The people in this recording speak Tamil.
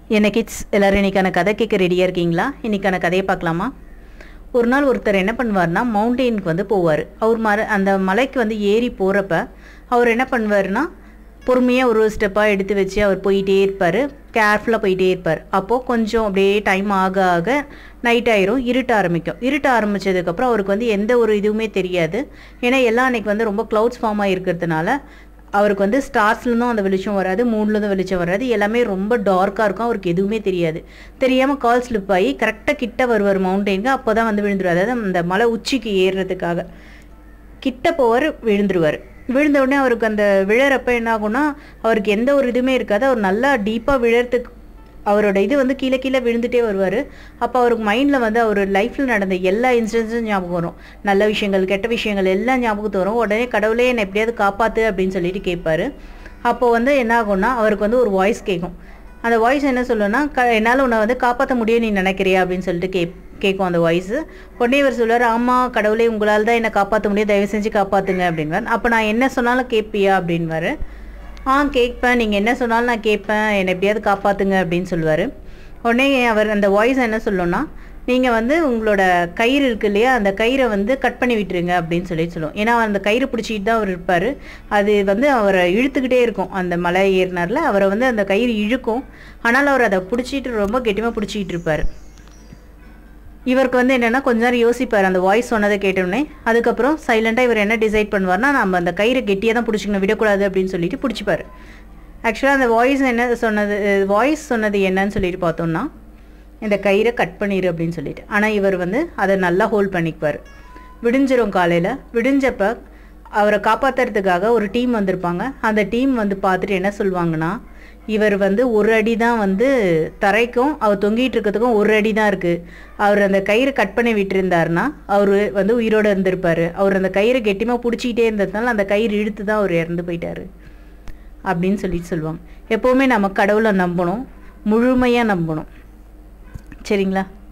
என்ன கிட்ஸ் எல்லோரும் இன்றைக்கான கதை கேட்க ரெடியாக இருக்கீங்களா இன்றைக்கான கதையை பார்க்கலாமா ஒரு நாள் ஒருத்தர் என்ன பண்ணுவார்னா மவுண்டெயினுக்கு வந்து போவார் அவர் மர அந்த மலைக்கு வந்து ஏறி போகிறப்ப அவர் என்ன பண்ணுவார்னா பொறுமையாக ஒரு ஸ்டெப்பாக எடுத்து வச்சு அவர் போயிட்டே இருப்பார் கேர்ஃபுல்லாக போயிட்டே இருப்பார் அப்போது கொஞ்சம் அப்படியே டைம் ஆக ஆக நைட் ஆயிரும் இருட்ட ஆரம்பிக்கும் இருட்ட ஆரம்பித்ததுக்கப்புறம் அவருக்கு வந்து எந்த ஒரு இதுவுமே தெரியாது ஏன்னா எல்லாம் அன்றைக்கி வந்து ரொம்ப க்ளவுட்ஸ் ஃபார்ம் ஆகிருக்கிறதுனால அவருக்கு வந்து ஸ்டார்ஸ்லேருந்தும் அந்த வெளிச்சம் வராது மூணுலேருந்தும் வெளிச்சம் வராது எல்லாமே ரொம்ப டார்க்காக இருக்கும் அவருக்கு எதுவுமே தெரியாது தெரியாமல் கால் ஸ்லிப் ஆகி கரெக்டாக கிட்ட வருவார் மவுண்டெயினுக்கு அப்போ தான் வந்து விழுந்துருவார் அதாவது அந்த மலை உச்சிக்கு ஏறுறதுக்காக கிட்ட போவார் விழுந்துருவார் விழுந்த உடனே அவருக்கு அந்த விழறப்ப என்ன ஆகும்னா அவருக்கு எந்த ஒரு இதுவுமே இருக்காது அவர் நல்லா டீப்பாக விழறதுக்கு அவரோட இது வந்து கீழே கீழே விழுந்துட்டே வருவார் அப்போ அவருக்கு மைண்டில் வந்து அவர் லைஃப்பில் நடந்த எல்லா இன்சிடென்ட்ஸும் ஞாபகம் வரும் நல்ல விஷயங்கள் கெட்ட விஷயங்கள் எல்லாம் ஞாபகத்து வரும் உடனே கடவுளே என்னை எப்படியாவது காப்பாற்று அப்படின்னு சொல்லிட்டு கேட்பாரு அப்போ வந்து என்ன ஆகும்னா அவருக்கு வந்து ஒரு வாய்ஸ் கேட்கும் அந்த வாய்ஸ் என்ன சொல்லுன்னா க என்னால் உன்னை வந்து காப்பாற்ற முடியும் நீ நினைக்கிறியா அப்படின்னு சொல்லிட்டு கே கேட்கும் அந்த வாய்ஸ் உடனே இவர் சொல்லுவார் ஆமாம் கடவுளே உங்களால் தான் என்னை காப்பாற்ற முடியும் தயவு செஞ்சு காப்பாற்றுங்க அப்படின்வார் அப்போ நான் என்ன சொன்னாலும் கேட்பியா அப்படின்வாரு ஆ கேட்பேன் நீங்கள் என்ன சொன்னாலும் நான் கேட்பேன் என்னை எப்படியாவது காப்பாற்றுங்க அப்படின்னு சொல்லுவார் உடனே அவர் அந்த வாய்ஸ் என்ன சொல்லுன்னா நீங்கள் வந்து உங்களோட கயிறு இருக்கு இல்லையா அந்த கயிறை வந்து கட் பண்ணி விட்டுருங்க அப்படின்னு சொல்லி சொல்லுவோம் ஏன்னா அந்த கயிறு பிடிச்சிட்டு தான் அவர் இருப்பார் அது வந்து அவரை இழுத்துக்கிட்டே இருக்கும் அந்த மலை ஏறினார்ல அவரை வந்து அந்த கயிறு இழுக்கும் ஆனால் அவர் அதை பிடிச்சிட்டு ரொம்ப கெட்டியமாக பிடிச்சிக்கிட்டு இருப்பார் இவருக்கு வந்து என்னென்னா கொஞ்ச நேரம் யோசிப்பார் அந்த வாய்ஸ் சொன்னதை கேட்டோடனே அதுக்கப்புறம் சைலண்டாக இவர் என்ன டிசைட் பண்ணுவார்னா நம்ம அந்த கயிறை கெட்டியாக தான் பிடிச்சிக்கணும் விடக்கூடாது அப்படின்னு சொல்லிட்டு பிடிச்சிப்பார் ஆக்சுவலாக அந்த வாய்ஸ் என்ன சொன்னது வாய்ஸ் சொன்னது என்னன்னு சொல்லிட்டு பார்த்தோம்னா இந்த கயிறை கட் பண்ணிடு அப்படின்னு சொல்லிட்டு ஆனால் இவர் வந்து அதை நல்லா ஹோல்ட் பண்ணிக்குவார் விடிஞ்சிரும் காலையில் விடிஞ்சப்ப அவரை காப்பாற்றுறதுக்காக ஒரு டீம் வந்திருப்பாங்க அந்த டீம் வந்து பார்த்துட்டு என்ன சொல்லுவாங்கன்னா இவர் வந்து ஒரு அடி தான் வந்து தரைக்கும் அவர் தொங்கிட்டு இருக்கிறதுக்கும் ஒரு அடி தான் இருக்குது அவர் அந்த கயிறு கட் பண்ணி விட்டுருந்தாருன்னா அவர் வந்து உயிரோடு இருந்திருப்பார் அவர் அந்த கயிறு கெட்டிமாக பிடிச்சிக்கிட்டே இருந்ததுனால அந்த கயிறு இழுத்து தான் அவர் இறந்து போயிட்டார் அப்படின்னு சொல்லிட்டு சொல்லுவாங்க எப்போவுமே நம்ம கடவுளை நம்பணும் முழுமையாக நம்பணும் சரிங்களா